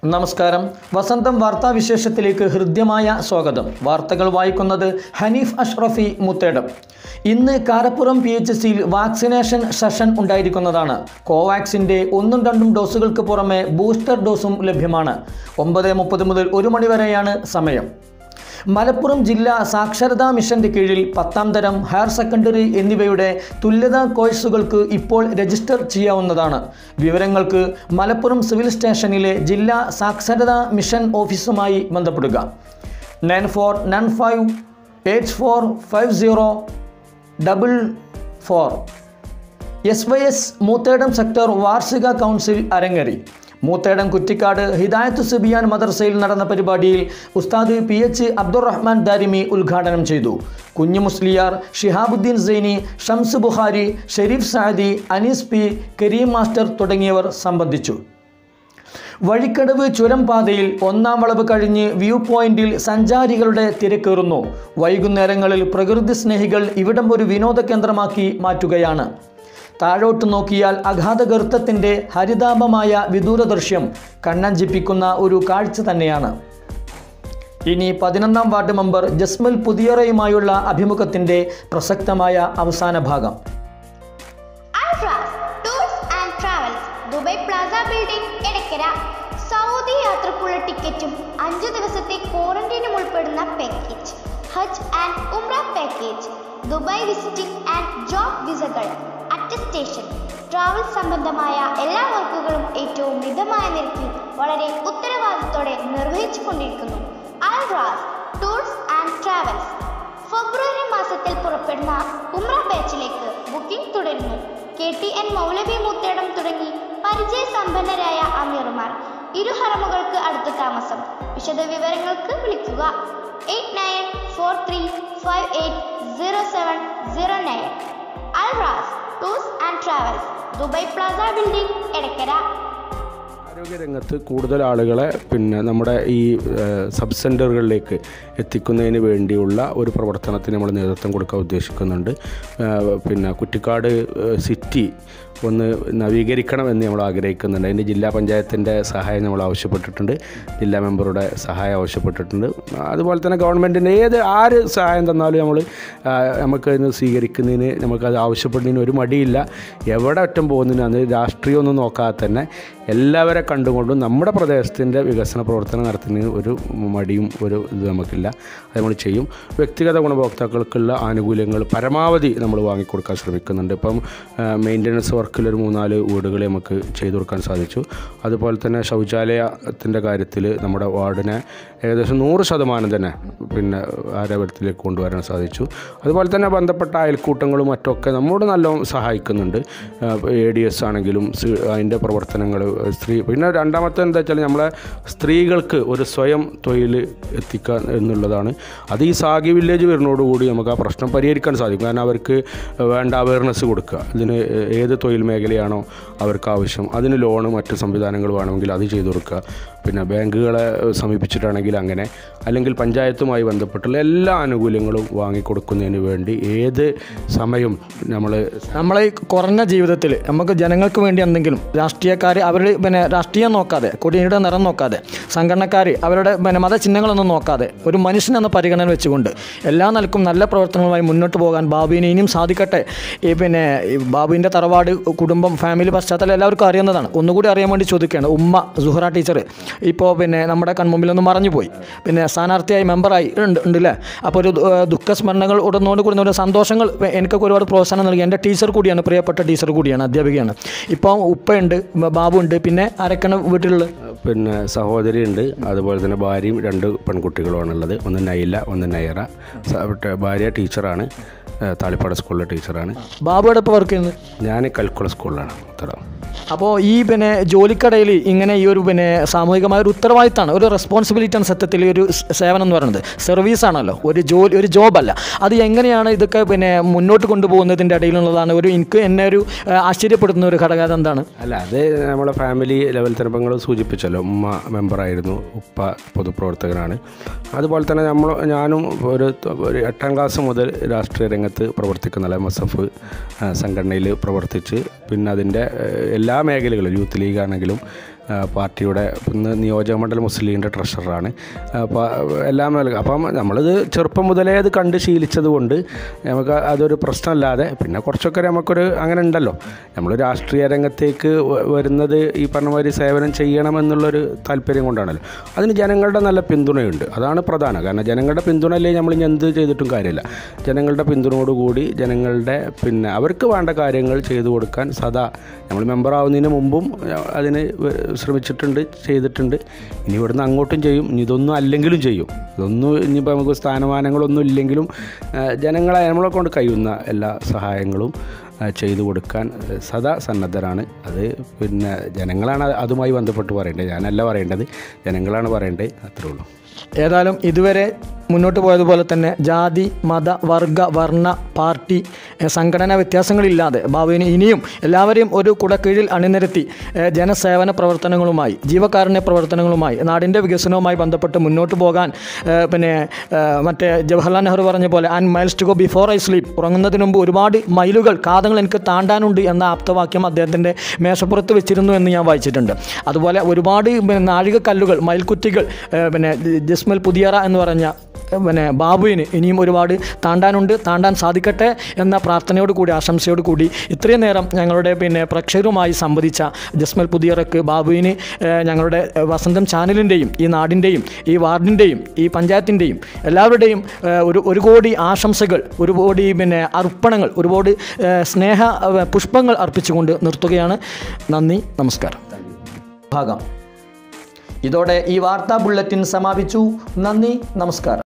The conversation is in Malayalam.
നമസ്കാരം വസന്തം വാർത്താവിശേഷത്തിലേക്ക് ഹൃദ്യമായ സ്വാഗതം വാർത്തകൾ വായിക്കുന്നത് ഹനീഫ് അഷ്റഫി മുത്തേടം ഇന്ന് കാരപ്പുറം പി എച്ച് സിയിൽ വാക്സിനേഷൻ സെഷൻ ഉണ്ടായിരിക്കുന്നതാണ് കോവാക്സിൻ്റെ ഒന്നും രണ്ടും ഡോസുകൾക്ക് പുറമെ ബൂസ്റ്റർ ഡോസും ലഭ്യമാണ് ഒമ്പത് മുപ്പത് മുതൽ ഒരു മണി വരെയാണ് സമയം മലപ്പുറം ജില്ലാ സാക്ഷരതാ മിഷന്റെ കീഴിൽ പത്താം തരം ഹയർ സെക്കൻഡറി എന്നിവയുടെ തുല്യതാ കോഴ്സുകൾക്ക് ഇപ്പോൾ രജിസ്റ്റർ ചെയ്യാവുന്നതാണ് വിവരങ്ങൾക്ക് മലപ്പുറം സിവിൽ സ്റ്റേഷനിലെ ജില്ലാ സാക്ഷരതാ മിഷൻ ഓഫീസുമായി ബന്ധപ്പെടുക nine four nine five eight four five zero double four S Y S Moothedam sector വാർഷിക കൗൺസിൽ അരങ്ങേറി മൂത്തേടം കുറ്റിക്കാട് ഹിദായത്ത് സുബിയാൻ മദർസയിൽ നടന്ന പരിപാടിയിൽ ഉസ്താദ് പി എച്ച് അബ്ദുറഹ്മാൻ ദാരിമി ഉദ്ഘാടനം ചെയ്തു കുഞ്ഞു മുസ്ലിയാർ ഷിഹാബുദ്ദീൻ സൈനി ഷംസ് ബുഖാരി ഷെരീഫ് സാദി അനീസ് പി കരീം മാസ്റ്റർ തുടങ്ങിയവർ സംബന്ധിച്ചു വഴിക്കടവ് ചുരം പാതയിൽ ഒന്നാം വളവ് കഴിഞ്ഞ് വ്യൂ പോയിന്റിൽ സഞ്ചാരികളുടെ തിരക്കേറുന്നു വൈകുന്നേരങ്ങളിൽ പ്രകൃതി സ്നേഹികൾ ഇവിടം ഒരു വിനോദ കേന്ദ്രമാക്കി മാറ്റുകയാണ് താഴോട്ട് നോക്കിയാൽ അഗാധഗർത്തത്തിൻ്റെ ഹരിതാപമായ വിദൂര ദൃശ്യം കണ്ണഞ്ചിപ്പിക്കുന്ന ഒരു കാഴ്ച തന്നെയാണ് ഇനി പതിനൊന്നാം വാർഡ് മെമ്പർ ജസ്മൽ പുതിയറയുമായുള്ള അഭിമുഖത്തിൻ്റെ പ്രസക്തമായ അവസാന ഭാഗം Alras tours and travels Dubai plaza building Edakkara Saudi യാത്രക്കുള്ള ടിക്കറ്റും അഞ്ചു ദിവസത്തെ ക്വാറന്റൈനും ഉൾപ്പെടുന്ന package Hajj and Umrah package Dubai visiting and job വിസകൾ അറ്റസ്റ്റേഷൻ ട്രാവൽ സംബന്ധമായ എല്ലാ വർക്കുകളും ഏറ്റവും മിതമായ നിരക്കിൽ വളരെ ഉത്തരവാദിത്തോടെ നിർവഹിച്ചു കൊണ്ടിരിക്കുന്നു അൽറാസ് ടൂർസ് ആൻഡ് ട്രാവൽസ് ഫെബ്രുവരി മാസത്തിൽ പുറപ്പെടുന്ന ഉംറ ബാച്ചിലേക്ക് ബുക്കിംഗ് തുടരുന്നു കെ ടി എൻ മൗലവി മുത്തേടം തുടങ്ങി പരിചയസമ്പന്നരായ അമീർമാർ ഇരു ഹറമുകൾക്ക് അടുത്ത താമസം വിശദവിവരങ്ങൾക്ക് വിളിക്കുക eight nine four three five eight zero seven zero nine Alras tours and travels Dubai plaza building Edakkara ആരോഗ്യരംഗത്ത് കൂടുതൽ ആളുകളെ പിന്നെ നമ്മുടെ ഈ ഏഹ്, സബ് സെൻറ്ററുകളിലേക്ക് എത്തിക്കുന്നതിന് വേണ്ടിയുള്ള ഒരു പ്രവർത്തനത്തിന് നമ്മൾ നേതൃത്വം കൊടുക്കാൻ ഉദ്ദേശിക്കുന്നുണ്ട് ഏഹ്, പിന്നെ കുറ്റിക്കാട് ഏഹ്, സിറ്റി ഒന്ന് നവീകരിക്കണം എന്ന് നമ്മൾ ആഗ്രഹിക്കുന്നുണ്ട് അതിൻ്റെ ജില്ലാ പഞ്ചായത്തിൻ്റെ സഹായം നമ്മൾ ആവശ്യപ്പെട്ടിട്ടുണ്ട് ജില്ലാ മെമ്പറുടെ സഹായം ആവശ്യപ്പെട്ടിട്ടുണ്ട് അതുപോലെ തന്നെ ഗവൺമെൻറ്റിൻ്റെ ഏത് ആര് സഹായം തന്നാലും നമ്മൾ നമുക്ക് ഇന്ന് സ്വീകരിക്കുന്നതിന് നമുക്കത് ആവശ്യപ്പെടുന്നതിന് ഒരു മടിയില്ല എവിടെ ഒറ്റം പോകുന്നതിന് അത് രാഷ്ട്രീയമൊന്നും നോക്കാതെ തന്നെ എല്ലാവരെ കണ്ടുകൊണ്ടും നമ്മുടെ പ്രദേശത്തിൻ്റെ വികസന പ്രവർത്തനം നടത്തുന്നതിന് ഒരു മടിയും ഒരു ഇത് നമുക്കില്ല അത് നമ്മൾ ചെയ്യും വ്യക്തിഗത ഗുണഭോക്താക്കൾക്കുള്ള ആനുകൂല്യങ്ങൾ പരമാവധി നമ്മൾ വാങ്ങിക്കൊടുക്കാൻ ശ്രമിക്കുന്നുണ്ട് ഇപ്പം മെയിൻ്റനൻസ് വർക്കിൽ ഒരു മൂന്നാല് വീടുകൾ നമുക്ക് ചെയ്തു കൊടുക്കാൻ സാധിച്ചു അതുപോലെ തന്നെ ശൗചാലയത്തിൻ്റെ കാര്യത്തിൽ നമ്മുടെ വാർഡിനെ ഏകദേശം നൂറ് ശതമാനം തന്നെ പിന്നെ ആരോഗ്യത്തിലേക്ക് കൊണ്ടുവരാൻ സാധിച്ചു അതുപോലെ തന്നെ ബന്ധപ്പെട്ട അയൽക്കൂട്ടങ്ങളും മറ്റൊക്കെ നമ്മോട് നല്ലോണം സഹായിക്കുന്നുണ്ട് എ ഡി എസ് ആണെങ്കിലും സി- അതിൻ്റെ പ്രവർത്തനങ്ങൾ സ്ത്രീ പിന്നെ രണ്ടാമത്തെ എന്താ വെച്ചാൽ നമ്മളെ സ്ത്രീകൾക്ക് ഒരു സ്വയം തൊഴിൽ എത്തിക്കുക എന്നുള്ളതാണ് അത് ഈ സാഗി വില്ലേജ് വരുന്നതോടുകൂടി നമുക്ക് ആ പ്രശ്നം പരിഹരിക്കാൻ സാധിക്കും കാരണം അവർക്ക് വേണ്ട അവയർനെസ് കൊടുക്കുക ഇതിന് ഏത് തൊഴിൽ മേഖലയാണോ അവർക്ക് ആവശ്യം അതിന് ലോണ് മറ്റ് സംവിധാനങ്ങൾ വേണമെങ്കിൽ അത് ചെയ്തു കൊടുക്കുക പിന്നെ ബാങ്കുകളെ സമീപിച്ചിട്ടാണെങ്കിൽ അങ്ങനെ അല്ലെങ്കിൽ പഞ്ചായത്തുമായി ബന്ധപ്പെട്ടുള്ള എല്ലാ ആനുകൂല്യങ്ങളും വാങ്ങിക്കൊടുക്കുന്നതിന് വേണ്ടി ഏത് സമയം നമ്മൾ നമ്മളെ ഈ കുറഞ്ഞ ജീവിതത്തിൽ നമുക്ക് ജനങ്ങൾക്ക് വേണ്ടി എന്തെങ്കിലും രാഷ്ട്രീയക്കാർ അവരുടെ പിന്നെ രാഷ്ട്രീയം നോക്കാതെ കൊടിയുടെ നിറം നോക്കാതെ സംഘടനക്കാർ അവരുടെ പിന്നെ മതചിഹ്നങ്ങളൊന്നും നോക്കാതെ ഒരു മനുഷ്യൻ എന്ന പരിഗണന വെച്ചുകൊണ്ട് എല്ലാ നിലക്കും നല്ല പ്രവർത്തനങ്ങളുമായി മുന്നോട്ട് പോകാൻ ബാബുവിന് ഇനിയും സാധിക്കട്ടെ ഈ പിന്നെ ഈ ബാബുവിൻ്റെ തറവാട് കുടുംബം ഫാമിലി പശ്ചാത്തലം എല്ലാവർക്കും അറിയുന്നതാണ് ഒന്നുകൂടി അറിയാൻ വേണ്ടി ചോദിക്കുകയാണ് ഉമ്മ സുഹറ ടീച്ചർ ഇപ്പോൾ പിന്നെ നമ്മുടെ കൺമുമ്പിലൊന്നും മറഞ്ഞു പോയി പിന്നെ സ്ഥാനാർത്ഥിയായി മെമ്പറായി ഉണ്ട് ഉണ്ടല്ലേ അപ്പോൾ ഒരു ദു- ദുഃഖസ്മരണകൾ ഉടനോട് കൂടുന്ന ഒരു സന്തോഷങ്ങൾ എനിക്കൊക്കെ ഒരുപാട് പ്രോത്സാഹനം നൽകി എൻ്റെ ടീച്ചർ കൂടിയാണ് പ്രിയപ്പെട്ട ടീച്ചർ കൂടിയാണ് അധ്യാപികയാണ് ഇപ്പോൾ ഉപ്പയുണ്ട് ബ- ബാബുണ്ട് പിന്നെ ആരൊക്കെയാണ് വീട്ടിലുള്ളത് പിന്നെ സഹോദരിയുണ്ട് അതുപോലെ തന്നെ ഭാര്യയും രണ്ട് പെൺകുട്ടികളുമാണുള്ളത് ഒന്ന് നൈല ഒന്ന് നയറ സ- ടെ- ഭാര്യ ടീച്ചറാണ് ഏഹ് താളിപ്പാട് സ്കൂളിലെ ടീച്ചറാണ് ബാബുവിടെ ഇപ്പോൾ വർക്ക് ചെയ്യുന്നത് ഞാൻ കൽക്കുള സ്കൂളിലാണ് ഉത്തരം അപ്പോൾ ഈ പിന്നെ ജോലിക്കടയിൽ ഇങ്ങനെ ഈ ഒരു പിന്നെ സാമൂഹികമായ ഒരു ഉത്തരവാദിത്തമാണ് ഒരു റെസ്പോൺസിബിലിറ്റിയാണ് സത്യത്തിൽ ഈ ഒരു സ് സേവനം എന്ന് പറയുന്നത് സർവീസാണല്ലോ ഒരു ജോലി ഒരു ജോബല്ല അത് എങ്ങനെയാണ് ഇതൊക്കെ പിന്നെ മുന്നോട്ട് കൊണ്ടുപോകുന്നതിൻ്റെ ഇടയിലുള്ളതാണ് ഒരു എനിക്ക് എന്നെ ഒരു ആ, ആശ്ചര്യപ്പെടുത്തുന്ന ഒരു ഘടകം അതെന്താണ് അല്ല അത് നമ്മളെ ഫാമിലി ലെവൽ തിരപ്പങ്ങൾ സൂചിപ്പിച്ചല്ലോ ഉമ്മ മെമ്പറായിരുന്നു ഉപ്പ പൊതുപ്രവർത്തകനാണ് അതുപോലെ തന്നെ നമ്മൾ ഞാനും ഒരു ഒരു എട്ടാം ക്ലാസ് മുതൽ രാഷ്ട്രീയ രംഗത്ത് പ്രവർത്തിക്കുന്ന എം എസ് എഫ് സംഘടനയിൽ പ്രവർത്തിച്ച് പിന്നെ അതിൻ്റെ ഏഹ്, എല്ലാ മേഖലകളും യൂത്ത് ലീഗ് ആണെങ്കിലും ആ, പാർട്ടിയുടെ ഇന്ന് നിയോജകമണ്ഡലം മുസ്ലിം ലീഗിൻ്റെ ട്രഷററാണ് അപ്പോൾ എല്ലാം നൽകുക അപ്പം നമ്മളിത് ചെറുപ്പം മുതലേ അത് കണ്ട് ശീലിച്ചത് കൊണ്ട് നമുക്ക് അതൊരു പ്രശ്നമല്ലാതെ പിന്നെ കുറച്ചൊക്കെ നമുക്കൊരു അങ്ങനെ ഉണ്ടല്ലോ നമ്മൾ രാഷ്ട്രീയ രംഗത്തേക്ക് വ- വരുന്നത് ഈ പറഞ്ഞ മാതിരി സേവനം ചെയ്യണമെന്നുള്ളൊരു താല്പര്യം കൊണ്ടാണല്ലോ അതിന് ജനങ്ങളുടെ നല്ല പിന്തുണയുണ്ട് അതാണ് പ്രധാനം കാരണം ജനങ്ങളുടെ പിന്തുണ ഇല്ലേ നമ്മൾ ഇനി എന്ത് ചെയ്തിട്ടും കാര്യമില്ല ജനങ്ങളുടെ പിന്തുണയോടുകൂടി ജനങ്ങളുടെ പിന്നെ അവർക്ക് വേണ്ട കാര്യങ്ങൾ ചെയ്തു കൊടുക്കാൻ സദാ നമ്മൾ മെമ്പർ ആവുന്നതിന് മുമ്പും അഹ് അതിന് വ- ശ്രമിച്ചിട്ടുണ്ട് ചെയ്തിട്ടുണ്ട് ഇനി ഇവിടുന്ന് അങ്ങോട്ടും ചെയ്യും ഇനി ഇതൊന്നും അല്ലെങ്കിലും ചെയ്യും ഇതൊന്നും ഇനിയിപ്പോൾ നമുക്ക് സ്ഥാനമാനങ്ങളൊന്നും ഇല്ലെങ്കിലും അഹ് ജനങ്ങളെ നമ്മളെ കൊണ്ട് കഴിയുന്ന എല്ലാ സഹായങ്ങളും അഹ് ചെയ്തു കൊടുക്കാൻ അഹ് സദാ സന്നദ്ധരാണ് അത് പിന്നെ ജനങ്ങളാണ് അതുമായി ബന്ധപ്പെട്ട് പറയേണ്ടത് ഞാനല്ല പറയേണ്ടത് ജനങ്ങളാണ് പറയേണ്ടത് അത്രേ ഉള്ളൂ ഏതായാലും ഇതുവരെ മുന്നോട്ട് പോയതുപോലെ തന്നെ ജാതി മത വർഗ വർണ്ണ പാർട്ടി എഹ് സംഘടനാ വ്യത്യാസങ്ങളില്ലാതെ ബാബുവിന് ഇനിയും എല്ലാവരെയും ഒരു കുടക്കീഴിൽ അണിനിരത്തി എഹ് ജനസേവന പ്രവർത്തനങ്ങളുമായി ജീവകാരുണ്യ പ്രവർത്തനങ്ങളുമായി നാടിൻ്റെ വികസനവുമായി ബന്ധപ്പെട്ട് മുന്നോട്ട് പോകാൻ എഹ് പിന്നെ എഹ് മറ്റേ ജവഹർലാൽ നെഹ്റു പറഞ്ഞ പോലെ and miles to go before I sleep ഉറങ്ങുന്നതിന് മുമ്പ് ഒരുപാട് മൈലുകൾ കാതങ്ങൾ എനിക്ക് താണ്ടാനുണ്ട് എന്ന ആപ്തവാക്യം അദ്ദേഹത്തിൻ്റെ മേശപ്പുറത്ത് വെച്ചിരുന്നു എന്ന് ഞാൻ വായിച്ചിട്ടുണ്ട് അതുപോലെ ഒരുപാട് പിന്നെ നാഴികക്കല്ലുകൾ മയിൽക്കുറ്റികൾ ഏഹ് പിന്നെ ജസ്മൽ പുതിയറ എന്ന് പറഞ്ഞ ഏഹ് പിന്നെ ബാബുവിന് ഇനിയും ഒരുപാട് താണ്ടാനുണ്ട് താണ്ടാൻ സാധിക്കട്ടെ എന്ന പ്രാർത്ഥനയോട് കൂടി ആശംസയോട് കൂടി ഇത്രയും നേരം ഞങ്ങളുടെ പിന്നെ പ്രേക്ഷകരുമായി സംവദിച്ച ജസ്മൽ പുതിയറക്ക് ബാബുവിന് ഏഹ് ഞങ്ങളുടെ ഏഹ് വസന്തം ചാനലിൻ്റെയും ഈ നാടിൻ്റെയും ഈ വാർഡിൻ്റെയും ഈ പഞ്ചായത്തിൻ്റെയും എല്ലാവരുടെയും ഏഹ് ഒരു ഒരു കോടി ആശംസകൾ ഒരു കോടി പിന്നെ അർപ്പണങ്ങൾ ഒരുപാട് ഏഹ് സ്നേഹ ഏഹ് പുഷ്പങ്ങൾ അർപ്പിച്ചുകൊണ്ട് നിർത്തുകയാണ് നന്ദി നമസ്കാരം ഭാഗം ഇതോടെ ഈ വാർത്താ ബുള്ളറ്റിൻ സമാപിച്ചു നന്ദി നമസ്കാരം